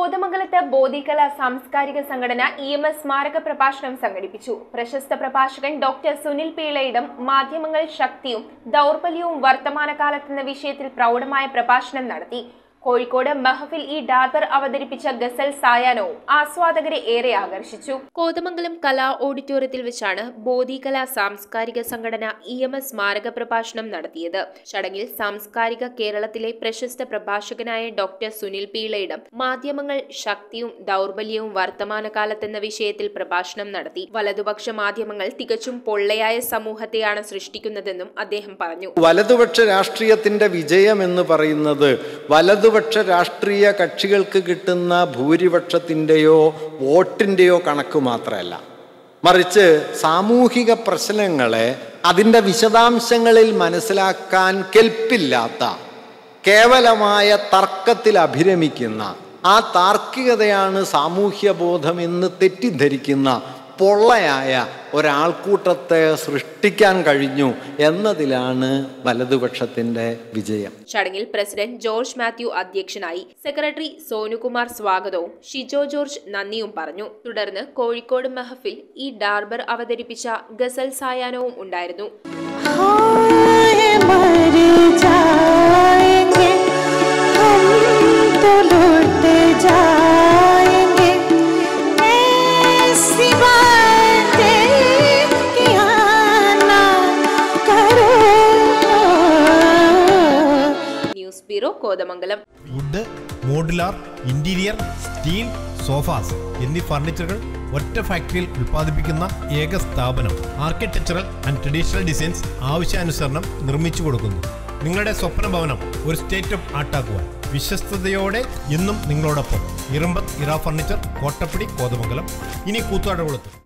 കോതമംഗലത്ത് ബോധികല സാംസ്കാരിക സംഘടന ഇ എം എസ് സ്മാരക പ്രഭാഷണം സംഘടിപ്പിച്ചു പ്രശസ്ത പ്രഭാഷകൻ ഡോക്ടർ സുനിൽ പീളയിടം മാധ്യമങ്ങൾ ശക്തിയും ദൗർബല്യവും വർത്തമാനകാലത്തെന്ന വിഷയത്തിൽ പ്രൗഢമായ പ്രഭാഷണം നടത്തി കോഴിക്കോട് മഹഫിൽ ഇ ഡാർബർ അവതരിപ്പിച്ച ഗസൽ സായാഹ്നവും ആസ്വാദകരെ ഏറെ ആകർഷിച്ചു കോതമംഗലം കലാ ഓഡിറ്റോറിയത്തിൽ വെച്ചാണ് ബോധികല സാംസ്കാരിക സംഘടന ഇ എം എസ് സ്മാരക പ്രഭാഷണം നടത്തിയത് ചടങ്ങിൽ സാംസ്കാരിക കേരളത്തിലെ പ്രശസ്ത പ്രഭാഷകനായ ഡോക്ടർ സുനിൽ പീളയിടം മാധ്യമങ്ങൾ ശക്തിയും ദൗർബല്യവും വർത്തമാനകാലത്തെന്ന വിഷയത്തിൽ പ്രഭാഷണം നടത്തി വലതുപക്ഷ മാധ്യമങ്ങൾ തികച്ചും പൊള്ളയായ സമൂഹത്തെയാണ് സൃഷ്ടിക്കുന്നതെന്നും അദ്ദേഹം പറഞ്ഞു വലതുപക്ഷ രാഷ്ട്രീയത്തിൻ്റെ വിജയം എന്ന് പറയുന്നത് വലതുപക്ഷ രാഷ്ട്രീയ കക്ഷികൾക്ക് കിട്ടുന്ന ഭൂരിപക്ഷത്തിൻ്റെയോ വോട്ടിൻ്റെയോ കണക്ക് മാത്രമല്ല മറിച്ച് സാമൂഹിക പ്രശ്നങ്ങളെ അതിൻ്റെ വിശദാംശങ്ങളിൽ മനസ്സിലാക്കാൻ കെൽപ്പില്ലാത്ത കേവലമായ തർക്കത്തിൽ അഭിരമിക്കുന്ന ആ താർക്കികതയാണ് സാമൂഹ്യബോധം എന്ന് തെറ്റിദ്ധരിക്കുന്ന പൊള്ളയായ ഒരാൾക്കൂട്ടത്തെ സൃഷ്ടിക്കാൻ കഴിഞ്ഞു എന്നതിലാണ് വലതുപക്ഷത്തിൻ്റെ വിജയം ചടങ്ങിൽ പ്രസിഡന്റ് ജോർജ് മാത്യു അധ്യക്ഷനായി സെക്രട്ടറി സോനുകുമാർ സ്വാഗതവും ഷിജോ ജോർജ് നന്ദിയും പറഞ്ഞു തുടർന്ന് കോഴിക്കോട് മഹഫിൽ ഈ ഡാർബർ അവതരിപ്പിച്ച ഗസൽ സായാഹ്നവും ഉണ്ടായിരുന്നു हाय मर जाएंगे हम तो लौट जाएंगे ऐसी बातें किया ना करो news bureau Kothamangalam wood modular interior steel sofas എന്നീ ഫർണിച്ചറുകൾ ഒറ്റ ഫാക്ടറിയിൽ ഉൽപ്പാദിപ്പിക്കുന്ന ഏക സ്ഥാപനം ആർക്കിടെക്ചറൽ ആൻഡ് ട്രഡീഷണൽ ഡിസൈൻസ് ആവശ്യാനുസരണം നിർമ്മിച്ചു കൊടുക്കുന്നു നിങ്ങളുടെ സ്വപ്ന ഭവനം ഒരു സ്റ്റേറ്റ് ഓഫ് ആർട്ടാക്കുവാൻ വിശ്വസ്തയോടെ എന്നും നിങ്ങളോടൊപ്പം ഇറമ്പത്ത് ഇറ ഫർണിച്ചർ കോട്ടപ്പടി കോതമംഗലം ഇനി കൂത്താടുകുളത്ത്